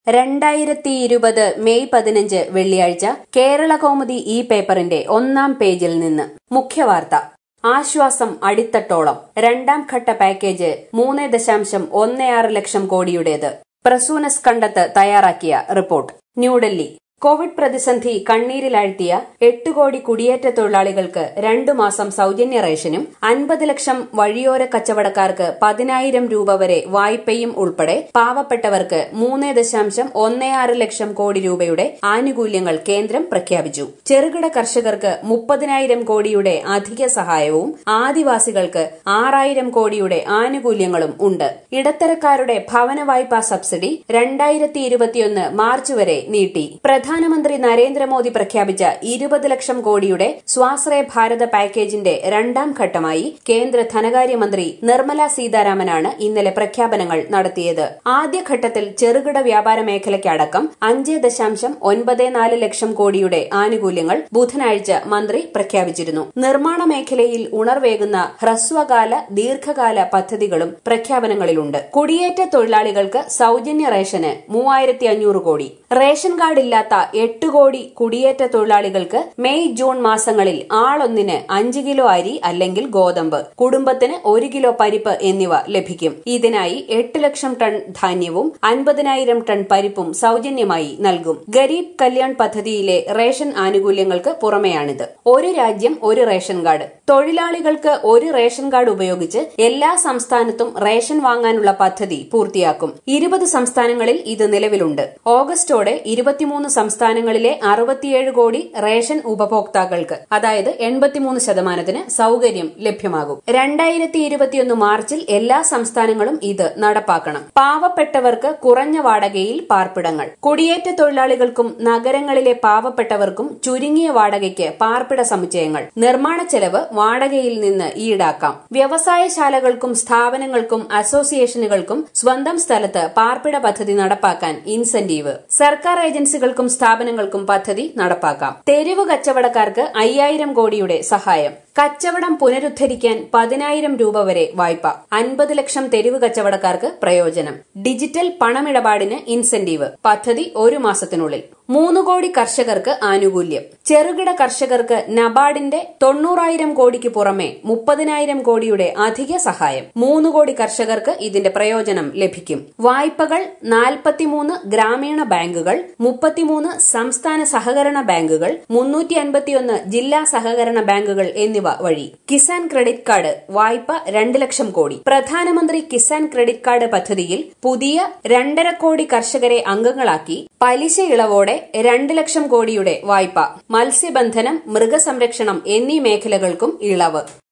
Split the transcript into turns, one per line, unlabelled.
രണ്ടായിരത്തി ഇരുപത് മെയ് പതിനഞ്ച് വെള്ളിയാഴ്ച കേരള കൗമുദി ഈ പേപ്പറിന്റെ ഒന്നാം പേജിൽ നിന്ന് മുഖ്യവാർത്ത ആശ്വാസം അടിത്തട്ടോളം രണ്ടാം ഘട്ട പാക്കേജ് മൂന്ന് ദശാംശം ഒന്ന് ആറ് ലക്ഷം കോടിയുടേത് പ്രസൂനസ് കണ്ടത്ത് തയ്യാറാക്കിയ റിപ്പോർട്ട് ന്യൂഡൽഹി കോവിഡ് പ്രതിസന്ധി കണ്ണീരിലാഴ്ത്തിയ എട്ട് കോടി കുടിയേറ്റ തൊഴിലാളികൾക്ക് രണ്ടു മാസം സൌജന്യ റേഷനും അൻപത് ലക്ഷം വഴിയോര കച്ചവടക്കാർക്ക് പതിനായിരം രൂപ വരെ വായ്പയും ഉൾപ്പെടെ പാവപ്പെട്ടവർക്ക് മൂന്ന് ദശാംശം ഒന്ന് ആറ് ലക്ഷം കോടി രൂപയുടെ ആനുകൂല്യങ്ങൾ കേന്ദ്രം പ്രഖ്യാപിച്ചു ചെറുകിട കർഷകർക്ക് മുപ്പതിനായിരം കോടിയുടെ അധിക സഹായവും ആദിവാസികൾക്ക് ആറായിരം കോടിയുടെ ആനുകൂല്യങ്ങളും ഉണ്ട് ഇടത്തരക്കാരുടെ ഭവന വായ്പാ സബ്സിഡി രണ്ടായിരത്തി ഇരുപത്തിയൊന്ന് മാർച്ച് വരെ നീട്ടി പ്രധാനമന്ത്രി നരേന്ദ്രമോദി പ്രഖ്യാപിച്ച ഇരുപത് ലക്ഷം കോടിയുടെ സ്വാശ്രയ ഭാരത പാക്കേജിന്റെ രണ്ടാം ഘട്ടമായി കേന്ദ്ര ധനകാര്യമന്ത്രി നിർമ്മല സീതാരാമനാണ് ഇന്നലെ പ്രഖ്യാപനങ്ങൾ നടത്തിയത് ആദ്യഘട്ടത്തിൽ ചെറുകിട വ്യാപാര മേഖലയ്ക്കടക്കം അഞ്ച് ദശാംശം ഒൻപത് നാല് ലക്ഷം കോടിയുടെ ആനുകൂല്യങ്ങൾ ബുധനാഴ്ച മന്ത്രി പ്രഖ്യാപിച്ചിരുന്നു നിർമ്മാണ മേഖലയിൽ ഉണർവേകുന്ന ഹ്രസ്വകാല ദീർഘകാല പദ്ധതികളും പ്രഖ്യാപനങ്ങളിലുണ്ട് കുടിയേറ്റ തൊഴിലാളികൾക്ക് സൌജന്യ റേഷന് മൂവായിരത്തി അഞ്ഞൂറ് കോടി റേഷൻ കാർഡ് ഇല്ലാത്ത എട്ട് കോടി കുടിയേറ്റ തൊഴിലാളികൾക്ക് മെയ് ജൂൺ മാസങ്ങളിൽ ആളൊന്നിന് അഞ്ച് കിലോ അരി അല്ലെങ്കിൽ ഗോതമ്പ് കുടുംബത്തിന് ഒരു കിലോ പരിപ്പ് എന്നിവ ലഭിക്കും ഇതിനായി എട്ട് ലക്ഷം ടൺ ധാന്യവും അൻപതിനായിരം ടൺ പരിപ്പും സൌജന്യമായി നൽകും ഗരീബ് കല്യാൺ പദ്ധതിയിലെ റേഷൻ ആനുകൂല്യങ്ങൾക്ക് പുറമെയാണിത് ഒരു രാജ്യം ഒരു റേഷൻ കാർഡ് തൊഴിലാളികൾക്ക് ഒരു റേഷൻ കാർഡ് ഉപയോഗിച്ച് എല്ലാ സംസ്ഥാനത്തും റേഷൻ വാങ്ങാനുള്ള പദ്ധതി പൂർത്തിയാക്കും ഇരുപത് സംസ്ഥാനങ്ങളിൽ ഇത് നിലവിലുണ്ട് ഓഗസ്റ്റോടെ ഇരുപത്തിമൂന്ന് സംസ്ഥാനങ്ങളിലെ അറുപത്തിയേഴ് കോടി റേഷൻ ഉപഭോക്താക്കൾക്ക് അതായത് എൺപത്തിമൂന്ന് ശതമാനത്തിന് സൌകര്യം ലഭ്യമാകും രണ്ടായിരത്തി ഇരുപത്തിയൊന്ന് മാർച്ചിൽ എല്ലാ സംസ്ഥാനങ്ങളും ഇത് നടപ്പാക്കണം പാവപ്പെട്ടവർക്ക് കുറഞ്ഞ വാടകയിൽ പാർപ്പിടങ്ങൾ കുടിയേറ്റ തൊഴിലാളികൾക്കും നഗരങ്ങളിലെ പാവപ്പെട്ടവർക്കും ചുരുങ്ങിയ വാടകയ്ക്ക് പാർപ്പിട സമുച്ചയങ്ങൾ നിർമ്മാണ ചെലവ് വാടകയിൽ നിന്ന് ഈടാക്കാം വ്യവസായശാലകൾക്കും സ്ഥാപനങ്ങൾക്കും അസോസിയേഷനുകൾക്കും സ്വന്തം സ്ഥലത്ത് പാർപ്പിട പദ്ധതി നടപ്പാക്കാൻ ഇൻസെന്റീവ് സർക്കാർ ഏജൻസികൾക്കും സ്ഥാപനങ്ങൾക്കും പദ്ധതി നടപ്പാക്കാം തെരുവ് കച്ചവടക്കാർക്ക് അയ്യായിരം കോടിയുടെ സഹായം കച്ചവടം പുനരുദ്ധരിക്കാൻ പതിനായിരം രൂപ വരെ വായ്പ അൻപത് ലക്ഷം തെരുവ് കച്ചവടക്കാർക്ക് പ്രയോജനം ഡിജിറ്റൽ പണമിടപാടിന് ഇൻസെന്റീവ് പദ്ധതി ഒരു മാസത്തിനുള്ളിൽ മൂന്ന് കോടി കർഷകർക്ക് ആനുകൂല്യം ചെറുകിട കർഷകർക്ക് നബാർഡിന്റെ തൊണ്ണൂറായിരം കോടിക്ക് പുറമെ മുപ്പതിനായിരം കോടിയുടെ അധിക സഹായം മൂന്ന് കോടി കർഷകർക്ക് ഇതിന്റെ പ്രയോജനം ലഭിക്കും വായ്പകൾ നാൽപ്പത്തിമൂന്ന് ഗ്രാമീണ ബാങ്കുകൾ മുപ്പത്തിമൂന്ന് സംസ്ഥാന സഹകരണ ബാങ്കുകൾ മുന്നൂറ്റി അൻപത്തിയൊന്ന് ജില്ലാ സഹകരണ ബാങ്കുകൾ എന്നിവ വഴി കിസാൻ ക്രെഡിറ്റ് കാർഡ് വായ്പ രണ്ട് ലക്ഷം കോടി പ്രധാനമന്ത്രി കിസാൻ ക്രെഡിറ്റ് കാർഡ് പദ്ധതിയിൽ പുതിയ രണ്ടര കോടി കർഷകരെ അംഗങ്ങളാക്കി പലിശ ഇളവോടെ രണ്ട് ലക്ഷം കോടിയുടെ വായ്പ മത്സ്യബന്ധനം മൃഗസംരക്ഷണം എന്നീ മേഖലകൾക്കും ഇളവ്